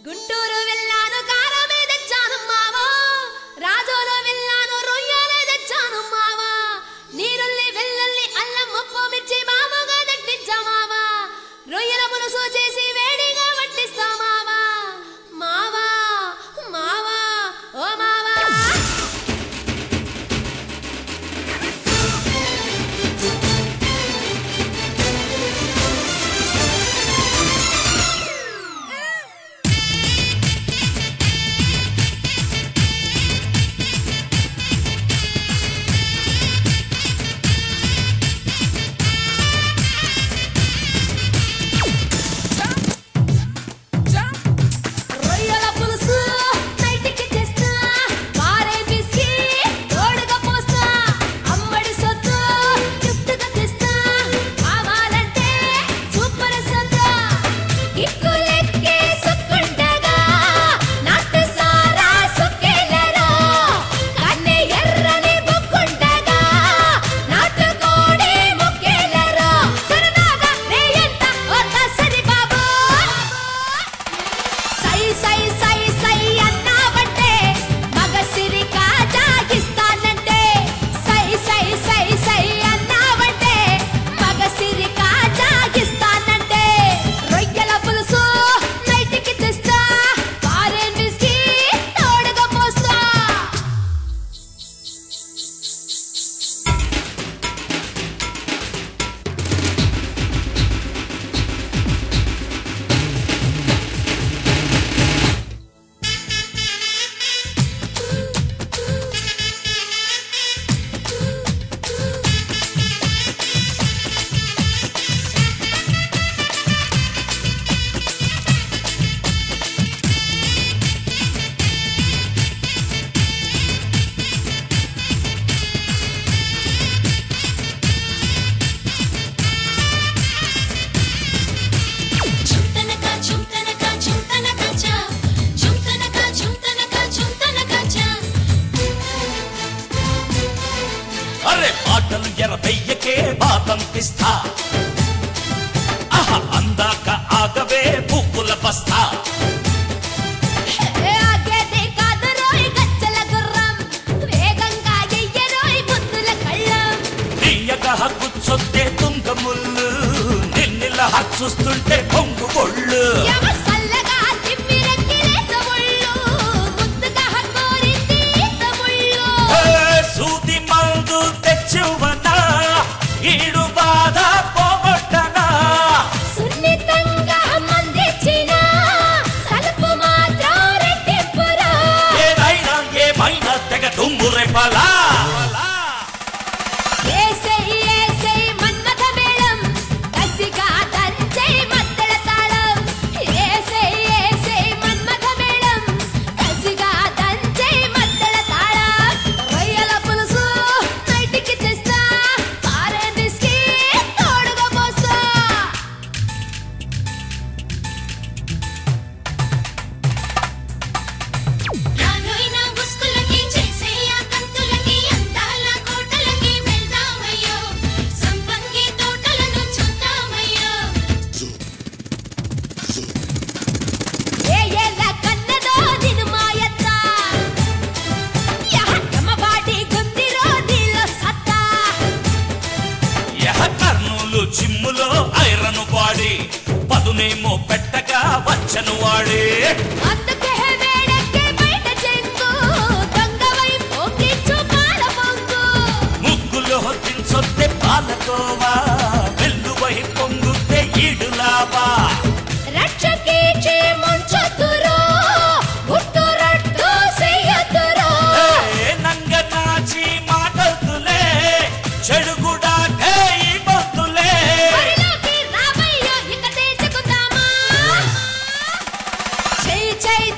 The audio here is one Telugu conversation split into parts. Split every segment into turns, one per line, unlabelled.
గుంటూరు వెళ్ళాను కారమే తెచ్చాను మావా రాజోలో వెళ్ళాను రొయ్యలే తెచ్చాను మావా నీరుల్లి వెల్లుల్లి అల్లం ముప్పు మిర్చి మామగా దట్టించా మావా రొయ్యల పులుసు చేసి వేడిగా వడ్డిస్తా మావా మావా మావా ఓ మావా రొయ్యల పులుసు నైట్కి తెస్తా మారే బిస్కి తోడుగా పోస్తా అమ్మడి సొత్తు గిఫ్ట్గా తెస్తా కావాలంటే సూపర్ సొత్తా కిక్కులెక్కే సుక్కుండగా నాటు సారా సుక్కేలరా కన్నె ఎర్రని బుక్కుండగా నాటు కోడి ముక్కేలరా సరదాగా రేయంత ఓ సరి బాబు సై సై సై సై అన్నావంటే మగ సిరి కాజాగిస్తానంటే సై సై సై సై అన్నావంటే మగ సిరి కాజాగిస్తానంటే రొయ్యల పులుసు నైట్కి తెస్తా ఫారెన్ విస్కీ తోడుగా పోస్తా
చుంతనక చుంతనక చుంతనక చా చుంతనక చుంతనక చుంతనక చా
అరే పాటలు ఎరవెయ్యకే బాతంపిస్తా ఆహ అందాక ఆగవే పువ్వుల బస్తా
ఏ ఆగేది కాదు రోయ్ గజ్జల గుర్రం వేగంగా ఎయ్యరోయ్ ముద్దుల కళ్ళం
తీయగా కూర్చొద్దే తుంగ ముళ్ళు నిన్నెల చూస్తుంటే కొంగు కొళ్ళు
యమ సల్లగా తిమ్మిరెక్కిలేత ఒళ్ళు ముద్దుగా కోరింది తముళ్ళు
ఏ సూది మందు తెచ్చివనా ఈడు బాధ పోగొట్టనా
సున్నితంగా మందిచ్చిన సలుపు మాత్రం రెట్టింపురా
ఏదైనా ఏమైనా తెగ దుమ్ము రేపాలా
ఏసై ఏసై మన్మథ మేళం కసిగా దంచై మద్దెల తాళం ఏసై ఏసై మన్మథ మేళం కసిగా దంచై మద్దెల తాళం రొయ్యల పులుసు నైట్కి తెస్తా పారే బిస్కీ తోడుగా పోస్తా
రానోయిన ముస్కులకి చేసేయ కంతులకి అందాల కోటలకి వెళ్దామయ్యో సంపంగి తోటలను చూద్దామయ్యో
ఏ ఏల కన్నదో నిను మాయత్త యహ బాటి గుందిరో నీలో సత్తా
యహ కర్నూలు జిమ్ములో ఐరను బాడీ పదునేమో పెట్టగా వచ్చను వాడే
అందుకే వేడెక్కే బయట చెంగు దొంగవై పొంగిచ్చు పాల పొంగు
ముగ్గులో దించొద్దే పాలకోవా వెల్లువై పొంగుతే ఈడులావా
రక్షకీచి ముంచతురో గుట్టు రట్టు చెయ్యతురో
ఏ నంగ నాచి మాటతులే చెడుగుడా ఈ బొత్తులే
బరిలోకి రావయ్యో ఇక తెచ్చుకుందామా చెయ్యి చెయ్యి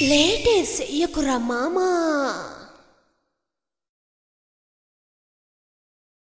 లేటే చెయ్యకురా మామా